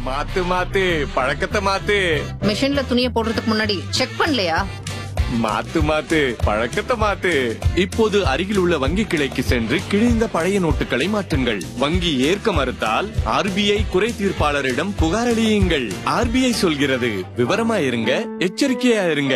மாத்து மாத்து பழக்கத்தை மாத்து மிஷின்ல துணியை போடுறதுக்கு முன்னாடி செக் பண்ணலையா மாத்து மாத்து பழக்கத்தை மாத்து இப்போது அருகில் உள்ள வங்கி கிளைக்கு சென்று கிழிந்த பழைய நோட்டுகளை மாற்றுங்கள் வங்கி ஏற்க மறுத்தால் ஆர்பிஐ குறை தீர்ப்பாளரிடம் புகார் அளியுங்கள் ஆர்பிஐ சொல்கிறது விவரமா இருங்க எச்சரிக்கையா இருங்க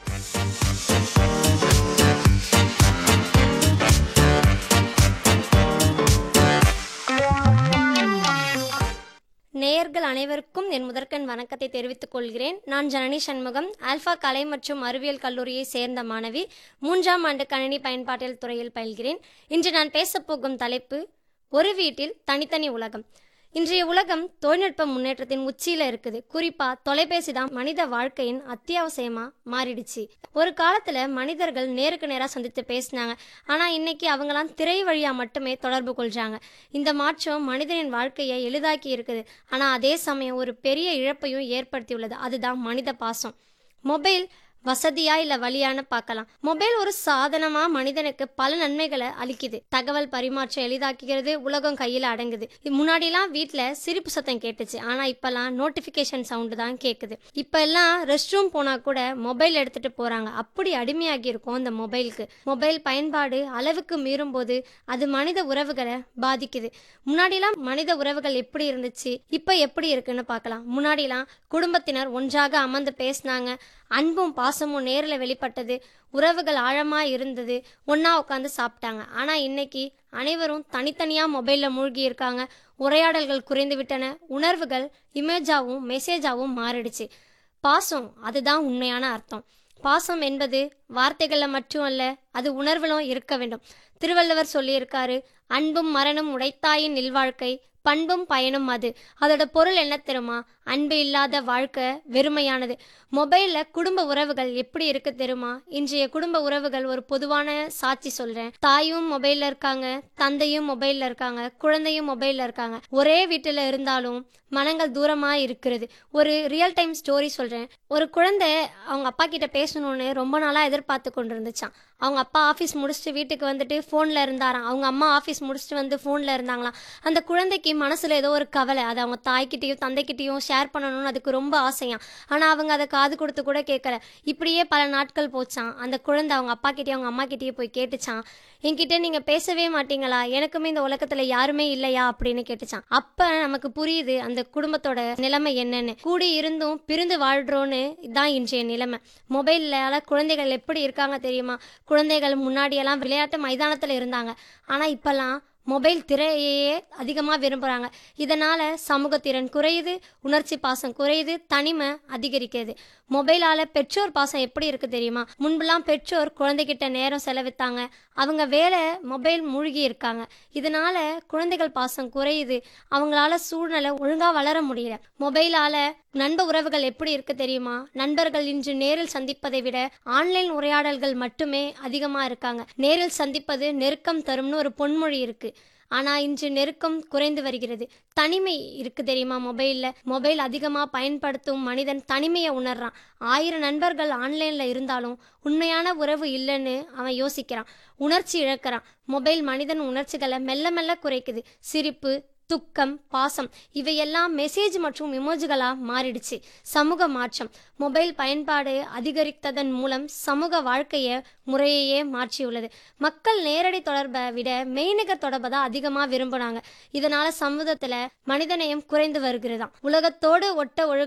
நேயர்கள் அனைவருக்கும் என் முதற்கண் வணக்கத்தை தெரிவித்துக் கொள்கிறேன் நான் ஜனனி சண்முகம் ஆல்பா கலை மற்றும் அறிவியல் கல்லூரியை சேர்ந்த மாணவி மூன்றாம் ஆண்டு கணினி பயன்பாட்டியல் துறையில் பயில்கிறேன் இன்று நான் பேசப் போகும் தலைப்பு ஒரு வீட்டில் தனித்தனி உலகம் இன்றைய உலகம் தொழில்நுட்ப முன்னேற்றத்தின் உச்சியில இருக்குது குறிப்பா தொலைபேசி தான் மனித வாழ்க்கையின் அத்தியாவசியமா மாறிடுச்சு ஒரு காலத்துல மனிதர்கள் நேருக்கு நேரா சந்தித்து பேசினாங்க ஆனா இன்னைக்கு அவங்களாம் திரை வழியா மட்டுமே தொடர்பு கொள்றாங்க இந்த மாற்றம் மனிதனின் வாழ்க்கையை எளிதாக்கி இருக்குது ஆனா அதே சமயம் ஒரு பெரிய இழப்பையும் ஏற்படுத்தியுள்ளது அதுதான் மனித பாசம் மொபைல் வசதியா இல்ல வழியான்னு பார்க்கலாம் மொபைல் ஒரு சாதனமா மனிதனுக்கு பல நன்மைகளை அளிக்குது தகவல் பரிமாற்றம் எளிதாக்குகிறது உலகம் கையில அடங்குது முன்னாடிலாம் வீட்ல சிரிப்பு சத்தம் கேட்டுச்சு ஆனா இப்பெல்லாம் நோட்டிபிகேஷன் சவுண்டு தான் கேக்குது இப்ப எல்லாம் ரெஸ்ட் ரூம் போனா கூட மொபைல் எடுத்துட்டு போறாங்க அப்படி அடிமையாகி இருக்கும் இந்த மொபைலுக்கு மொபைல் பயன்பாடு அளவுக்கு மீறும் போது அது மனித உறவுகளை பாதிக்குது முன்னாடிலாம் மனித உறவுகள் எப்படி இருந்துச்சு இப்ப எப்படி இருக்குன்னு பார்க்கலாம் முன்னாடிலாம் குடும்பத்தினர் ஒன்றாக அமர்ந்து பேசினாங்க அன்பும் பாசமும் நேரில் வெளிப்பட்டது உறவுகள் ஆழமா இருந்தது ஒண்ணா உட்காந்து சாப்பிட்டாங்க ஆனா இன்னைக்கு அனைவரும் தனித்தனியா மொபைல்ல மூழ்கி இருக்காங்க உரையாடல்கள் குறைந்து விட்டன உணர்வுகள் இமேஜாவும் மெசேஜாவும் மாறிடுச்சு பாசம் அதுதான் உண்மையான அர்த்தம் பாசம் என்பது வார்த்தைகளில் மட்டும் அல்ல அது உணர்விலும் இருக்க வேண்டும் திருவள்ளுவர் சொல்லியிருக்காரு அன்பும் மரணம் உடைத்தாயின் நில்வாழ்க்கை பண்பும் பயனும் அது அதோட பொருள் என்ன தெரியுமா அன்பு இல்லாத வாழ்க்கை வெறுமையானது மொபைலில் குடும்ப உறவுகள் எப்படி இருக்கு தெரியுமா இன்றைய குடும்ப உறவுகள் ஒரு பொதுவான சாட்சி சொல்றேன் தாயும் மொபைல்ல இருக்காங்க தந்தையும் மொபைல்ல இருக்காங்க குழந்தையும் மொபைல்ல இருக்காங்க ஒரே வீட்டில் இருந்தாலும் மனங்கள் தூரமா இருக்கிறது ஒரு ரியல் டைம் ஸ்டோரி சொல்றேன் ஒரு குழந்தை அவங்க அப்பா கிட்ட பேசணும்னு ரொம்ப நாளா எதிர்பார்த்து கொண்டு இருந்துச்சான் அவங்க அப்பா ஆஃபீஸ் முடிச்சுட்டு வீட்டுக்கு வந்துட்டு ஃபோனில் இருந்தாராம் அவங்க அம்மா ஆஃபீஸ் முடிச்சுட்டு வந்து ஃபோனில் இருந்தாங்களாம் அந்த குழந்தைக்கு மனசில் ஏதோ ஒரு கவலை அதை அவங்க தாய்கிட்டயும் தந்தைக்கிட்டேயும் ஷேர் பண்ணணும்னு அதுக்கு ரொம்ப ஆசையாம் ஆனால் அவங்க அதை காது கொடுத்து கூட கேட்கல இப்படியே பல நாட்கள் போச்சான் அந்த குழந்தை அவங்க அப்பா கிட்டேயும் அவங்க அம்மா கிட்டேயும் போய் கேட்டுச்சான் என்கிட்ட நீங்கள் பேசவே மாட்டீங்களா எனக்குமே இந்த உலகத்தில் யாருமே இல்லையா அப்படின்னு கேட்டுச்சான் அப்போ நமக்கு புரியுது அந்த குடும்பத்தோட நிலைமை என்னன்னு கூடி இருந்தும் பிரிந்து வாழ்றோன்னு இதான் இன்றைய நிலைமை மொபைல்லால குழந்தைகள் எப்படி இருக்காங்க தெரியுமா குழந்தைகள் முன்னாடியெல்லாம் விளையாட்டு மைதானத்தில் இருந்தாங்க ஆனால் இப்போல்லாம் மொபைல் திரையையே அதிகமாக விரும்புகிறாங்க இதனால் சமூகத்திறன் குறையுது உணர்ச்சி பாசம் குறையுது தனிமை அதிகரிக்கிறது மொபைலால் பெற்றோர் பாசம் எப்படி இருக்குது தெரியுமா முன்பெல்லாம் பெற்றோர் குழந்தைகிட்ட நேரம் செலவித்தாங்க அவங்க வேலை மொபைல் மூழ்கி இருக்காங்க இதனால் குழந்தைகள் பாசம் குறையுது அவங்களால சூழ்நிலை ஒழுங்காக வளர முடியல மொபைலால் நண்ப உறவுகள் எப்படி இருக்கு தெரியுமா நண்பர்கள் இன்று நேரில் சந்திப்பதை விட ஆன்லைன் உரையாடல்கள் மட்டுமே அதிகமாக இருக்காங்க நேரில் சந்திப்பது நெருக்கம் தரும்னு ஒரு பொன்மொழி இருக்கு ஆனால் இன்று நெருக்கம் குறைந்து வருகிறது தனிமை இருக்கு தெரியுமா மொபைலில் மொபைல் அதிகமாக பயன்படுத்தும் மனிதன் தனிமையை உணர்றான் ஆயிரம் நண்பர்கள் ஆன்லைனில் இருந்தாலும் உண்மையான உறவு இல்லைன்னு அவன் யோசிக்கிறான் உணர்ச்சி இழக்கிறான் மொபைல் மனிதன் உணர்ச்சிகளை மெல்ல மெல்ல குறைக்குது சிரிப்பு துக்கம் பாசம் இவையெல்லாம் மெசேஜ் மற்றும் இமோஜிகளா மாறிடுச்சு சமூக மாற்றம் மொபைல் பயன்பாடு அதிகரித்ததன் மூலம் சமூக வாழ்க்கைய முறையையே மாற்றியுள்ளது மக்கள் நேரடி தொடர்பை விட மெய்நிகர் தொடர்பை தான் அதிகமாக விரும்புனாங்க இதனால சமூகத்துல மனிதநேயம் குறைந்து வருகிறதாம் உலகத்தோடு ஒட்ட ஒழு